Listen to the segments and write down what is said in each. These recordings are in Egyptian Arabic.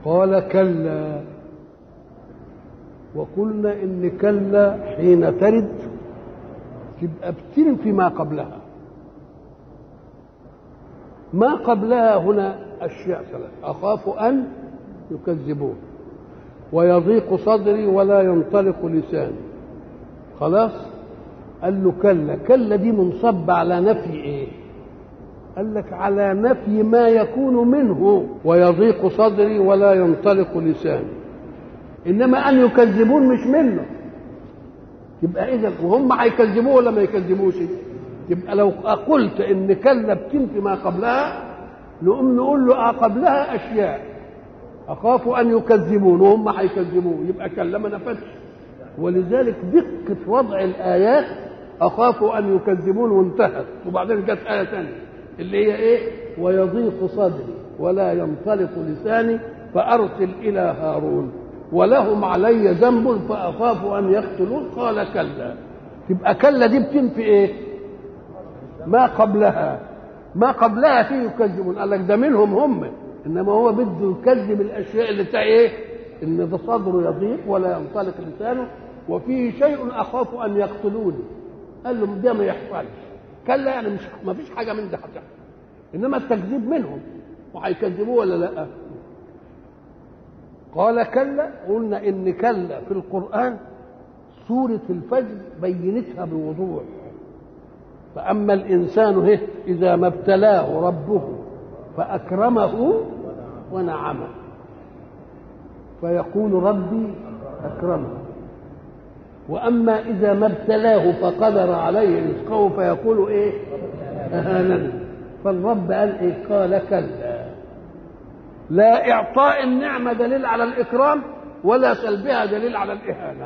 قال كلا وقلنا ان كلا حين ترد تبقى بتنفي ما قبلها ما قبلها هنا اشياء ثلاث اخاف ان يكذبون ويضيق صدري ولا ينطلق لساني خلاص قال له كلا كلا دي منصب على نفي ايه قال لك على نفي ما يكون منه ويضيق صدري ولا ينطلق لساني انما ان يكذبون مش منه يبقى اذا وهم هيكذبوه ولا ما يكذبوش يبقى لو قلت ان كلا بتنفي ما قبلها نقوم نقول له آه قبلها اشياء اخاف ان يكذبون وهم هيكذبوه يبقى كلا ما نفتش ولذلك دقه وضع الايات اخاف ان يكذبون وانتهت وبعدين جت ايه ثانيه اللي هي ايه ويضيق صدري ولا ينطلق لساني فارسل الى هارون ولهم علي ذنب فاخاف ان يقتلون قال كلا تبقى كلا دي بتنفي ايه ما قبلها ما قبلها فيه يكذبون قال لك ده منهم هم انما هو بده يكذب الاشياء اللي بتاع ايه ان ده صدره يضيق ولا ينطلق لسانه وفيه شيء اخاف ان يقتلوني قال لهم ده ما يحصلش كلا يعني مش ما فيش حاجه من ده هتحصل انما التكذيب منهم وهيكذبوه ولا لا قال كلا قلنا ان كلا في القران سوره الفجر بينتها بوضوح فاما الانسان هه اذا ما ابتلاه ربه فاكرمه ونعمه فيقول ربي اكرمه واما اذا ما ابتلاه فقدر عليه رزقه فيقول ايه اهانني فالرب قال ايه قال كلا لا اعطاء النعمه دليل على الاكرام ولا سلبها دليل على الاهانه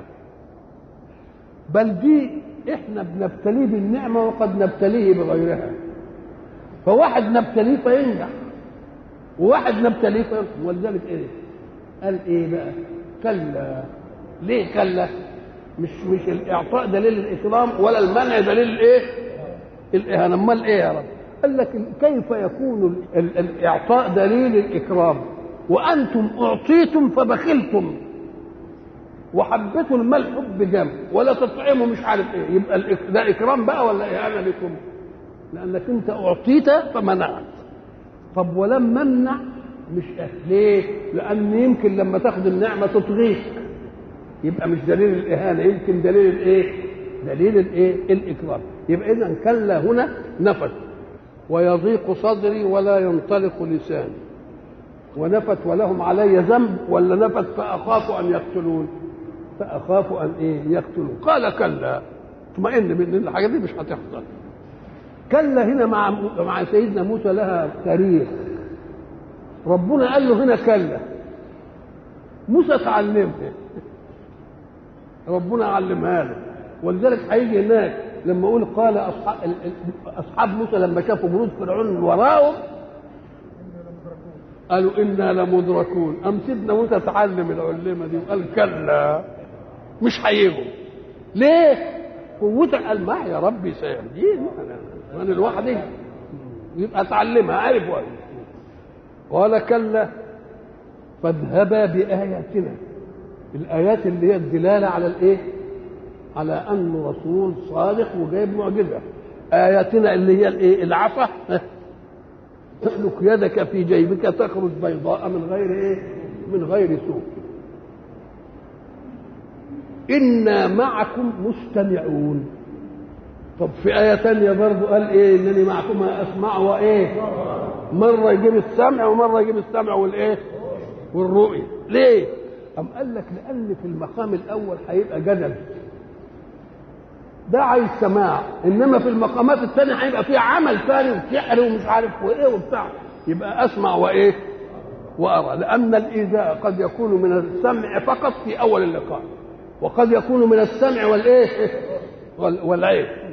بل دي احنا بنبتليه بالنعمه وقد نبتليه بغيرها فواحد نبتليه فينجح وواحد نبتليه فينجح ولذلك ايه قال ايه بقى كلا ليه كلا مش مش الاعطاء دليل الاكرام ولا المنع دليل الايه الاهانه امال ايه يا رب قال لك كيف يكون ال- الاعطاء دليل الاكرام وانتم اعطيتم فبخلتم وحبيتوا المال حب جم ولا تطعموا مش عارف ايه يبقى الإك- ده اكرام بقى ولا اهانه لكم لانك انت اعطيت فمنعت طب ولم منع مش أه. ليه لان يمكن لما تاخد النعمه تطغيك يبقى مش دليل الاهانه يمكن دليل الايه دليل الايه الاكرام يبقى اذا كلا هنا نفت ويضيق صدري ولا ينطلق لساني ونفت ولهم علي ذنب ولا نفت فاخاف ان يقتلون فاخاف ان ايه يقتلون قال كلا اطمئن من الحاجات دي مش هتحصل كلا هنا مع مع سيدنا موسى لها تاريخ ربنا قال له هنا كلا موسى تعلمها ربنا علمها له ولذلك هيجي هناك لما اقول قال اصحاب اصحاب موسى لما شافوا جنود فرعون وراهم قالوا انا لمدركون ام سيدنا موسى تعلم العلمه دي وقال كلا مش هيجوا ليه؟ قوتك قال معي يا ربي سيهدين انا انا لوحدي يبقى اتعلمها عارف وقت قال كلا فاذهبا باياتنا الايات اللي هي الدلاله على الايه على انه رسول صادق وجايب معجزه اياتنا اللي هي الايه العفه تسلك يدك في جيبك تخرج بيضاء من غير ايه من غير سوء انا معكم مستمعون طب في آية تانية برضه قال إيه إنني معكم أسمع وإيه مرة يجيب السمع ومرة يجيب السمع والإيه والرؤية ليه؟ أم قال لك لأن في المقام الأول هيبقى جدل ده عايز سماع إنما في المقامات الثانية هيبقى في عمل ثاني وسحر ومش عارف وإيه وبتاع يبقى أسمع وإيه وأرى لأن الإيذاء قد يكون من السمع فقط في أول اللقاء وقد يكون من السمع والإيه والعين